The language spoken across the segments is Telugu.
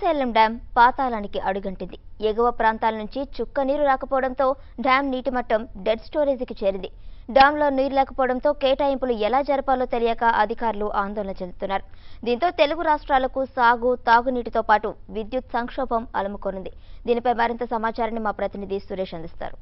శ్రీశైలం డ్యాం పాతాళానికి అడుగంటింది ఎగువ ప్రాంతాల నుంచి చుక్క నీరు రాకపోవడంతో డ్యాం నీటి మట్టం డెడ్ స్టోరేజీకి చేరింది డ్యాంలో నీరు లేకపోవడంతో కేటాయింపులు ఎలా జరపాలో తెలియక అధికారులు ఆందోళన చెందుతున్నారు దీంతో తెలుగు రాష్ట్రాలకు సాగు తాగునీటితో పాటు విద్యుత్ సంక్షోభం అలుముకోనుంది దీనిపై మరింత సమాచారాన్ని మా ప్రతినిధి సురేష్ అందిస్తారు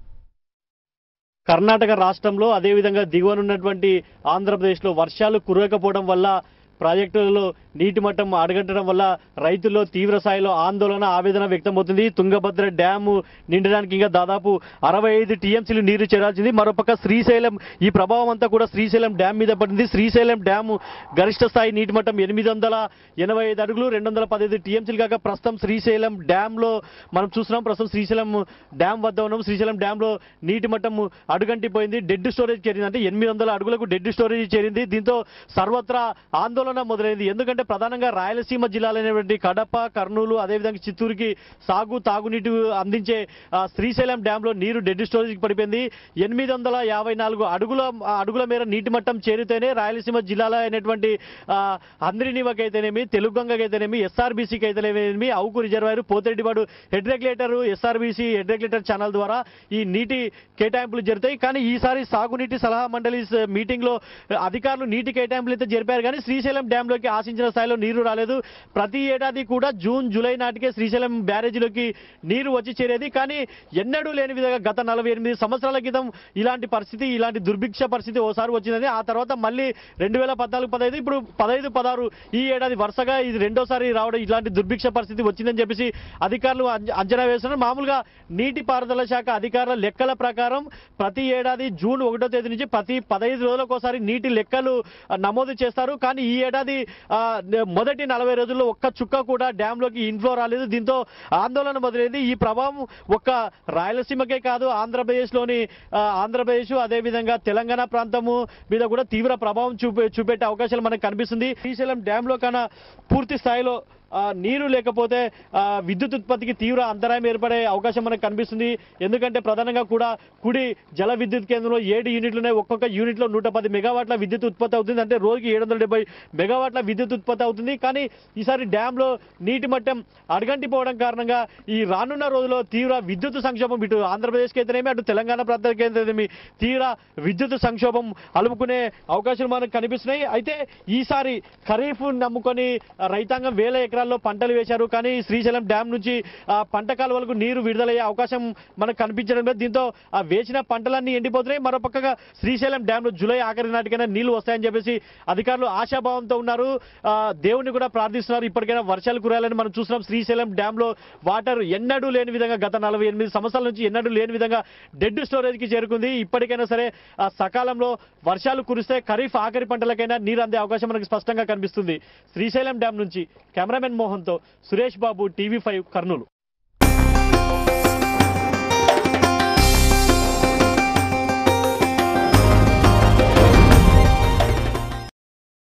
కర్ణాటక రాష్ట్రంలో అదేవిధంగా దిగువనున్నటువంటి ఆంధ్రప్రదేశ్లో వర్షాలు కురవకపోవడం వల్ల ప్రాజెక్టులలో నీటి మట్టం అడగట్టడం వల్ల రైతుల్లో తీవ్ర స్థాయిలో ఆందోళన ఆవేదన వ్యక్తమవుతుంది తుంగభద్ర డ్యాము నిండడానికి ఇంకా దాదాపు అరవై ఐదు టీఎంసీలు నీరు చేరాల్సింది మరోపక్క శ్రీశైలం ఈ ప్రభావం అంతా కూడా శ్రీశైలం డ్యామ్ మీద పడింది శ్రీశైలం డ్యాము గరిష్ట స్థాయి నీటి మట్టం ఎనిమిది వందల ఎనభై ఐదు అడుగులు రెండు వందల పదహైదు టీఎంసీలు కాక ప్రస్తుతం శ్రీశైలం డ్యాంలో మనం చూస్తున్నాం ప్రస్తుతం శ్రీశైలం డ్యామ్ వద్ద ఉన్నాం శ్రీశైలం డ్యాంలో నీటి మట్టం అడుగంటిపోయింది డెడ్ స్టోరేజ్ చేరింది అంటే ఎనిమిది వందల అడుగులకు డెడ్ స్టోరేజ్ చేరింది దీంతో సర్వత్రా ఆందోళన మొదలైంది ఎందుకంటే ప్రధానంగా రాయలసీమ జిల్లాలైనటువంటి కడప కర్నూలు అదేవిధంగా చిత్తూరుకి సాగు తాగునీటి అందించే ఆ, శ్రీశైలం డ్యాంలో నీరు డెడ్ స్టోరేజ్కి పడిపోయింది ఎనిమిది వందల యాభై నాలుగు అడుగుల అడుగుల మేర నీటి మట్టం చేరితేనే రాయలసీమ జిల్లాలో అయినటువంటి ఆ, హంద్రినీవకి అయితేనేమి తెలుగంగకి అయితేనేమి ఎస్ఆర్బీసీకి అయితేనేమి Avuku reservoir Pothireddypadu head regulator SRBC head regulator channel ద్వారా ఈ నీటి కేటాయింపులు జరుగుతాయి కానీ ఈసారి సాగునీటి సలహా మండలి స- మీటింగ్ లో అధికారులు నీటి కేటాయింపులు అయితే జరిపారు కానీ శ్రీశైలం డ్యామ్ లోకి ఆశించిన స్థాయిలో నీరు రాలేదు ప్రతి ఏడాది కూడా జూన్ జూలై నాటికే శ్రీశైలం బ్యారేజీలోకి నీరు వచ్చి చేరేది కానీ ఎన్నడూ లేని విధంగా గత నలభై ఎనిమిది సంవత్సరాల క్రితం ఇలాంటి పరిస్థితి ఇలాంటి దుర్భిక్ష పరిస్థితి ఓసారి వచ్చిందని ఆ తర్వాత మళ్ళీ రెండు వేల పద్నాలుగు పదహైదు ఇప్పుడు పదహైదు పదహారు ఈ ఏడాది వరుసగా ఇది రెండోసారి రావడం ఇలాంటి దుర్భిక్ష పరిస్థితి వచ్చిందని చెప్పేసి అధికారులు అంచ- అంచనా వేస్తున్నారు మామూలుగా నీటిపారుదల శాఖ అధికారుల లెక్కల ప్రకారం ప్రతి ఏడాది జూన్ ఒకటో తేదీ నుంచి ప్రతి పదహైదు రోజులకు ఒకసారి నీటి లెక్కలు ఆ, నమోదు చేస్తారు కానీ ఈ ఏడాది ఆ, న- మొదటి నలభై రోజుల్లో ఒక్క చుక్క కూడా డ్యామ్ లోకి ఇన్ఫ్లో రాలేదు దీంతో ఆందోళన మొదలైంది ఈ ప్రభావం ఒక్క రాయలసీమకే కాదు ఆంధ్రప్రదేశ్లోని ఆ, ఆంధ్రప్రదేశ్ అదేవిధంగా తెలంగాణ ప్రాంతము మీద కూడా తీవ్ర ప్రభావం చూపే చూపెట్టే అవకాశాలు మనకు కనిపిస్తుంది శ్రీశైలం డ్యామ్ లో కన్నా పూర్తి స్థాయిలో ఆ, నీరు లేకపోతే ఆ, విద్యుత్ ఉత్పత్తికి తీవ్ర అంతరాయం ఏర్పడే అవకాశం మనకు కనిపిస్తుంది ఎందుకంటే ప్రధానంగా కూడా కుడి జల విద్యుత్ కేంద్రంలో ఏడు యూనిట్లు ఉన్నాయి ఒక్కొక్క యూనిట్లో నూట పది మెగావాట్ల విద్యుత్ ఉత్పత్తి అవుతుంది అంటే రోజుకి ఏడు వందల డెబ్బై మెగావాట్ల విద్యుత్ ఉత్పత్తి అవుతుంది కానీ ఈసారి డ్యాంలో నీటి మట్టం అడగంటిపోవడం కారణంగా ఈ రానున్న రోజుల్లో తీవ్ర విద్యుత్ సంక్షోభం ఇటు ఆంధ్రప్రదేశ్కి అయితేనేమి అటు తెలంగాణ ప్రాంతానికి అయితేనేమి తీవ్ర విద్యుత్ సంక్షోభం అలుముకునే అవకాశాలు మనకు కనిపిస్తున్నాయి అయితే ఈసారి ఖరీఫ్ నమ్ముకొని రైతాంగం వేల ఎకరాల్లో పంటలు వేశారు కానీ శ్రీశైలం డ్యామ్ నుంచి ఆ, పంట కాలువలకు నీరు విడుదలయ్యే అవకాశం మనకు కనిపించడం లేదు దీంతో ఆ వేసిన పంటలన్నీ ఎండిపోతున్నాయి మరోపక్కగా శ్రీశైలం డ్యామ్ జూలై ఆఖరి నాటికైనా నీళ్లు వస్తాయని చెప్పేసి అధికారులు ఆశాభావంతో ఉన్నారు ఆ, దేవుణ్ణి కూడా ప్రార్థిస్తున్నారు ఇప్పటికైనా వర్షాలు కురాయాలని మనం చూస్తున్నాం శ్రీశైలం డ్యామ్ లో వాటర్ ఎన్నడూ లేని విధంగా గత నలభై ఎనిమిది సంవత్సరాల నుంచి ఎన్నడూ లేని విధంగా డెడ్ స్టోరేజ్ కి చేరుకుంది ఇప్పటికైనా సరే ఆ సకాలంలో వర్షాలు కురిస్తే ఖరీఫ్ ఆఖరి పంటలకైనా నీరు అందే అవకాశం మనకు స్పష్టంగా కనిపిస్తుంది శ్రీశైలం డ్యామ్ నుంచి కెమెరామెన్ మోహన్తో సురేష్ బాబు టీవీ ఫైవ్ కర్నూలు